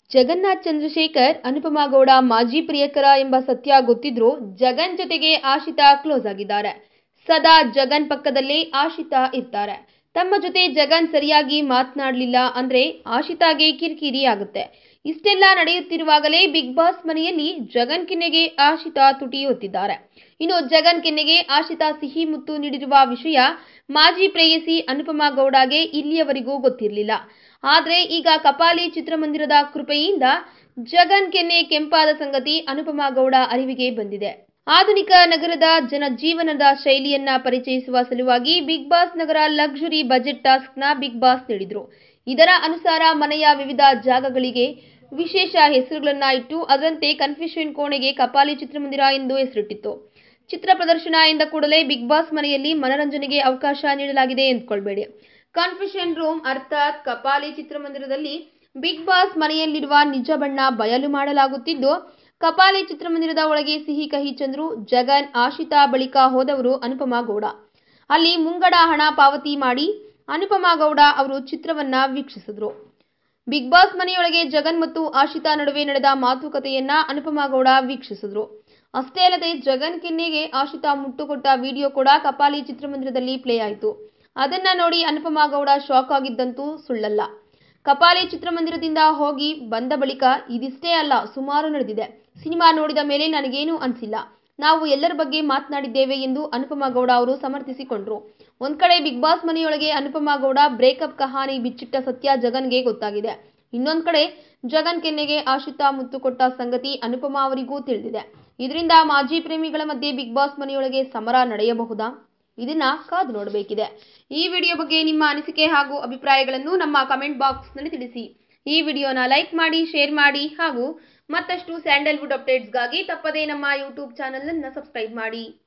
ಜಗನ್ನಾಥ್ ಚಂದ್ರಶೇಖರ್ ಅನುಪಮಾ ಗೌಡ ಮಾಜಿ ಪ್ರಿಯಕರ ಎಂಬ ಸತ್ಯ ಗೊತ್ತಿದ್ರೂ ಜಗನ್ ಜೊತೆಗೆ ಆಶಿತಾ ಕ್ಲೋಸ್ ಆಗಿದ್ದಾರೆ ಸದಾ ಜಗನ್ ಪಕ್ಕದಲ್ಲೇ ಆಶಿತಾ ಇರ್ತಾರೆ ತಮ್ಮ ಜೊತೆ ಜಗನ್ ಸರಿಯಾಗಿ ಮಾತನಾಡಲಿಲ್ಲ ಅಂದ್ರೆ ಆಶಿತಾಗೆ ಕಿರಿಕಿರಿ ಆಗುತ್ತೆ ಇಷ್ಟೆಲ್ಲ ನಡೆಯುತ್ತಿರುವಾಗಲೇ ಬಿಗ್ ಬಾಸ್ ಮನೆಯಲ್ಲಿ ಜಗನ್ ಕೆನ್ನೆಗೆ ಆಶಿತಾ ತುಟಿ ಒತ್ತಿದ್ದಾರೆ ಇನ್ನು ಜಗನ್ ಕೆನ್ನೆಗೆ ಆಶಿತಾ ಸಿಹಿ ಮುತ್ತು ನೀಡಿರುವ ವಿಷಯ ಮಾಜಿ ಪ್ರೇಯಸಿ ಅನುಪಮಾ ಗೌಡಗೆ ಇಲ್ಲಿಯವರೆಗೂ ಗೊತ್ತಿರಲಿಲ್ಲ ಆದ್ರೆ ಈಗ ಕಪಾಲಿ ಚಿತ್ರಮಂದಿರದ ಕೃಪೆಯಿಂದ ಜಗನ್ ಕೆನ್ನೆ ಕೆಂಪಾದ ಸಂಗತಿ ಅನುಪಮಾ ಗೌಡ ಅರಿವಿಗೆ ಬಂದಿದೆ ಆಧುನಿಕ ನಗರದ ಜನಜೀವನದ ಶೈಲಿಯನ್ನ ಪರಿಚಯಿಸುವ ಸಲುವಾಗಿ ಬಿಗ್ ಬಾಸ್ ನಗರ ಲಕ್ಸುರಿ ಬಜೆಟ್ ಟಾಸ್ಕ್ನ ಬಿಗ್ ಬಾಸ್ ನೀಡಿದ್ರು ಇದರ ಅನುಸಾರ ಮನೆಯ ವಿವಿಧ ಜಾಗಗಳಿಗೆ ವಿಶೇಷ ಹೆಸರುಗಳನ್ನ ಇಟ್ಟು ಅದರಂತೆ ಕನ್ಫ್ಯೂಷನ್ ಕೋಣೆಗೆ ಕಪಾಲಿ ಚಿತ್ರಮಂದಿರ ಎಂದು ಹೆಸರಿಟ್ಟಿತ್ತು ಚಿತ್ರ ಪ್ರದರ್ಶನ ಎಂದ ಕೂಡಲೇ ಬಿಗ್ ಬಾಸ್ ಮನೆಯಲ್ಲಿ ಮನರಂಜನೆಗೆ ಅವಕಾಶ ನೀಡಲಾಗಿದೆ ಎಂದ್ಕೊಳ್ಬೇಡಿ ಕನ್ಫ್ಯೂಷನ್ ರೂಮ್ ಅರ್ಥಾತ್ ಕಪಾಲಿ ಚಿತ್ರಮಂದಿರದಲ್ಲಿ ಬಿಗ್ ಬಾಸ್ ಮನೆಯಲ್ಲಿರುವ ನಿಜ ಬಣ್ಣ ಬಯಲು ಮಾಡಲಾಗುತ್ತಿದ್ದು ಕಪಾಲಿ ಚಿತ್ರಮಂದಿರದ ಒಳಗೆ ಸಿಹಿ ಕಹಿ ಚಂದ್ರು ಜಗನ್ ಆಶಿತಾ ಬಳಿಕ ಹೋದವರು ಅನುಪಮಾ ಗೌಡ ಅಲ್ಲಿ ಮುಂಗಡ ಹಣ ಪಾವತಿ ಮಾಡಿ ಅನುಪಮಾ ಗೌಡ ಅವರು ಚಿತ್ರವನ್ನ ವೀಕ್ಷಿಸಿದ್ರು ಬಿಗ್ ಬಾಸ್ ಮನೆಯೊಳಗೆ ಜಗನ್ ಮತ್ತು ಆಶಿತಾ ನಡುವೆ ನಡೆದ ಮಾತುಕತೆಯನ್ನ ಅನುಪಮಾ ಗೌಡ ವೀಕ್ಷಿಸಿದ್ರು ಅಷ್ಟೇ ಅಲ್ಲದೆ ಜಗನ್ ಕೆನ್ನೆಗೆ ಆಶಿತಾ ಮುಟ್ಟುಕೊಟ್ಟ ವಿಡಿಯೋ ಕೂಡ ಕಪಾಲಿ ಚಿತ್ರಮಂದಿರದಲ್ಲಿ ಪ್ಲೇ ಆಯಿತು ಅದನ್ನ ನೋಡಿ ಅನುಪಮಾ ಗೌಡ ಶಾಕ್ ಆಗಿದ್ದಂತೂ ಸುಳ್ಳಲ್ಲ ಕಪಾಲಿ ಚಿತ್ರಮಂದಿರದಿಂದ ಹೋಗಿ ಬಂದ ಬಳಿಕ ಇದಿಷ್ಟೇ ಅಲ್ಲ ಸುಮಾರು ನಡೆದಿದೆ ಸಿನಿಮಾ ನೋಡಿದ ಮೇಲೆ ನನಗೇನು ಅನಿಸಿಲ್ಲ ನಾವು ಎಲ್ಲರ ಬಗ್ಗೆ ಮಾತನಾಡಿದ್ದೇವೆ ಎಂದು ಅನುಪಮಾ ಗೌಡ ಅವರು ಸಮರ್ಥಿಸಿಕೊಂಡ್ರು ಒಂದ್ ಕಡೆ ಬಿಗ್ ಬಾಸ್ ಮನೆಯೊಳಗೆ ಅನುಪಮಾ ಗೌಡ ಬ್ರೇಕಪ್ ಕಹಾನಿ ಬಿಚ್ಚಿಟ್ಟ ಸತ್ಯ ಜಗನ್ಗೆ ಗೊತ್ತಾಗಿದೆ ಇನ್ನೊಂದ್ ಕಡೆ ಜಗನ್ ಕೆನ್ನೆಗೆ ಆಶಿತಾ ಮುತ್ತು ಕೊಟ್ಟ ಸಂಗತಿ ಅನುಪಮಾ ಅವರಿಗೂ ತಿಳಿದಿದೆ ಇದರಿಂದ ಮಾಜಿ ಪ್ರೇಮಿಗಳ ಮಧ್ಯೆ ಬಿಗ್ ಬಾಸ್ ಮನೆಯೊಳಗೆ ಸಮರ ನಡೆಯಬಹುದಾ ಇದನ್ನ ಕಾದು ನೋಡಬೇಕಿದೆ ಈ ವಿಡಿಯೋ ಬಗ್ಗೆ ನಿಮ್ಮ ಅನಿಸಿಕೆ ಹಾಗೂ ಅಭಿಪ್ರಾಯಗಳನ್ನು ನಮ್ಮ ಕಮೆಂಟ್ ಬಾಕ್ಸ್ನಲ್ಲಿ ತಿಳಿಸಿ ಈ ವಿಡಿಯೋನ ಲೈಕ್ ಮಾಡಿ ಶೇರ್ ಮಾಡಿ ಹಾಗೂ ಮತ್ತಷ್ಟು ಸ್ಯಾಂಡಲ್ವುಡ್ ಅಪ್ಡೇಟ್ಸ್ಗಾಗಿ ತಪ್ಪದೇ ನಮ್ಮ ಯೂಟ್ಯೂಬ್ ಚಾನಲ್ ಅನ್ನು ಸಬ್ಸ್ಕ್ರೈಬ್ ಮಾಡಿ